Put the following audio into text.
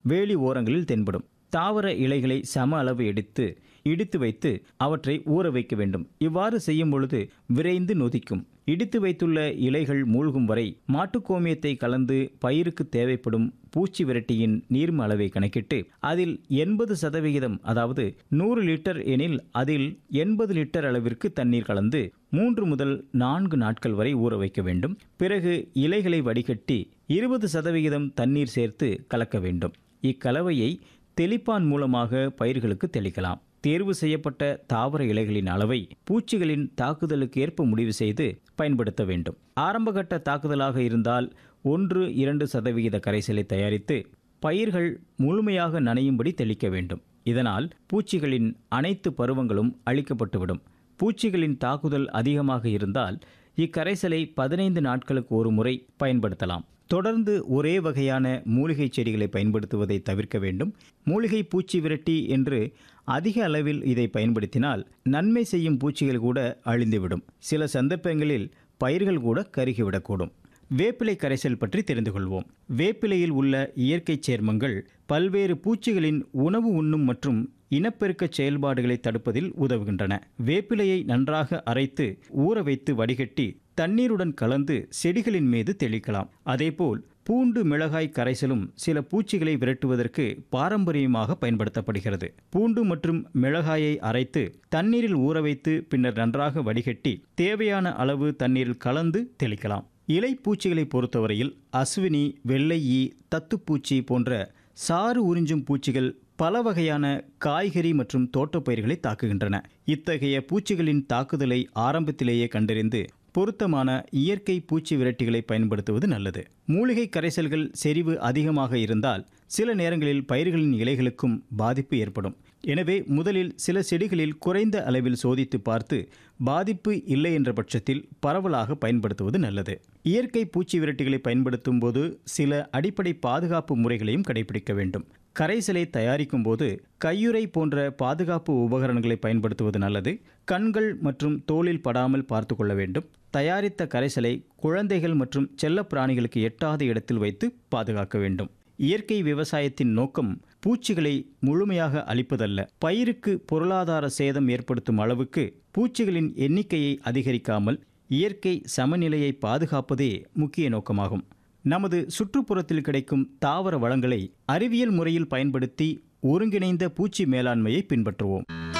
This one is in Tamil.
வேலி ஓரங்களில் தென்படும் தாவர இலைகளை சம அளவு எடுத்து இடித்து வைத்து அவற்றை ஊற வைக்க வேண்டும் இவ்வாறு செய்யும் பொழுது விரைந்து நொதிக்கும் இடித்து வைத்துள்ள இலைகள் மூழ்கும் வரை மாட்டுக்கோமியத்தை கலந்து பயிருக்கு தேவைப்படும் பூச்சி விரட்டியின் நீர்ம அளவை கணக்கிட்டு அதில் எண்பது சதவிகிதம் அதாவது நூறு லிட்டர் எனில் அதில் எண்பது லிட்டர் அளவிற்கு தண்ணீர் கலந்து மூன்று முதல் நான்கு நாட்கள் வரை ஊற வைக்க வேண்டும் பிறகு இலைகளை வடிகட்டி இருபது சதவிகிதம் தண்ணீர் சேர்த்து கலக்க வேண்டும் இக்கலவையை தெளிப்பான் மூலமாக பயிர்களுக்கு தெளிக்கலாம் தேர்வு செய்யப்பட்ட தாவர இலைகளின் அளவை பூச்சிகளின் தாக்குதலுக்கு ஏற்ப முடிவு செய்து பயன்படுத்த வேண்டும் ஆரம்பகட்ட தாக்குதலாக இருந்தால் ஒன்று இரண்டு சதவிகித கரைசலை தயாரித்து பயிர்கள் முழுமையாக நனையும்படி தெளிக்க வேண்டும் இதனால் பூச்சிகளின் அனைத்து பருவங்களும் அழிக்கப்பட்டுவிடும் பூச்சிகளின் தாக்குதல் அதிகமாக இருந்தால் இக்கரைசலை பதினைந்து நாட்களுக்கு ஒரு முறை பயன்படுத்தலாம் தொடர்ந்து ஒரே வகையான மூலிகை செடிகளை பயன்படுத்துவதை தவிர்க்க வேண்டும் மூலிகை பூச்சி விரட்டி என்று அதிக அளவில் இதை பயன்படுத்தினால் நன்மை செய்யும் பூச்சிகள் கூட அழிந்துவிடும் சில சந்தர்ப்பங்களில் பயிர்கள் கூட கருகிவிடக்கூடும் வேப்பிலை கரைசல் பற்றி தெரிந்து கொள்வோம் வேப்பிலையில் உள்ள இயற்கை சேர்மங்கள் பல்வேறு பூச்சிகளின் உணவு உண்ணும் மற்றும் இனப்பெருக்க செயல்பாடுகளை தடுப்பதில் உதவுகின்றன வேப்பிலையை நன்றாக அரைத்து ஊற வைத்து வடிகட்டி தண்ணீருடன் கலந்து செடிகளின் மீது தெளிக்கலாம் அதேபோல் பூண்டு மிளகாய் கரைசலும் சில பூச்சிகளை விரட்டுவதற்கு பாரம்பரியமாக பயன்படுத்தப்படுகிறது பூண்டு மற்றும் மிளகாயை அரைத்து தண்ணீரில் ஊற வைத்து பின்னர் நன்றாக வடிகட்டி தேவையான அளவு தண்ணீரில் கலந்து தெளிக்கலாம் இலை பூச்சிகளை பொறுத்தவரையில் அஸ்வினி வெள்ளை ஈ தத்துப்பூச்சி போன்ற சாறு உறிஞ்சும் பூச்சிகள் பல வகையான காய்கறி மற்றும் தோட்டப்பயிர்களை தாக்குகின்றன இத்தகைய பூச்சிகளின் தாக்குதலை ஆரம்பத்திலேயே கண்டறிந்து பொருத்தமான இயற்கை பூச்சி விரட்டிகளை பயன்படுத்துவது நல்லது மூலிகை கரைசல்கள் செறிவு அதிகமாக இருந்தால் சில நேரங்களில் பயிர்களின் இலைகளுக்கும் பாதிப்பு ஏற்படும் எனவே முதலில் சில செடிகளில் குறைந்த அளவில் சோதித்து பார்த்து பாதிப்பு இல்லை என்ற பட்சத்தில் பரவலாக பயன்படுத்துவது நல்லது இயற்கை பூச்சி விரட்டிகளை பயன்படுத்தும் போது சில அடிப்படை பாதுகாப்பு முறைகளையும் கடைபிடிக்க வேண்டும் கரைசலை தயாரிக்கும் போது கையுறை போன்ற பாதுகாப்பு உபகரணங்களை பயன்படுத்துவது நல்லது கண்கள் மற்றும் தோலில் படாமல் பார்த்து கொள்ள வேண்டும் தயாரித்த கரைசலை குழந்தைகள் மற்றும் செல்லப்பிராணிகளுக்கு எட்டாத இடத்தில் வைத்து பாதுகாக்க வேண்டும் இயற்கை விவசாயத்தின் நோக்கம் பூச்சிகளை முழுமையாக அழிப்பதல்ல பயிருக்கு பொருளாதார சேதம் ஏற்படுத்தும் அளவுக்கு பூச்சிகளின் எண்ணிக்கையை அதிகரிக்காமல் இயற்கை சமநிலையை பாதுகாப்பதே முக்கிய நோக்கமாகும் நமது சுற்றுப்புறத்தில் கிடைக்கும் தாவர வளங்களை அறிவியல் முறையில் பயன்படுத்தி ஒருங்கிணைந்த பூச்சி மேலாண்மையை பின்பற்றுவோம்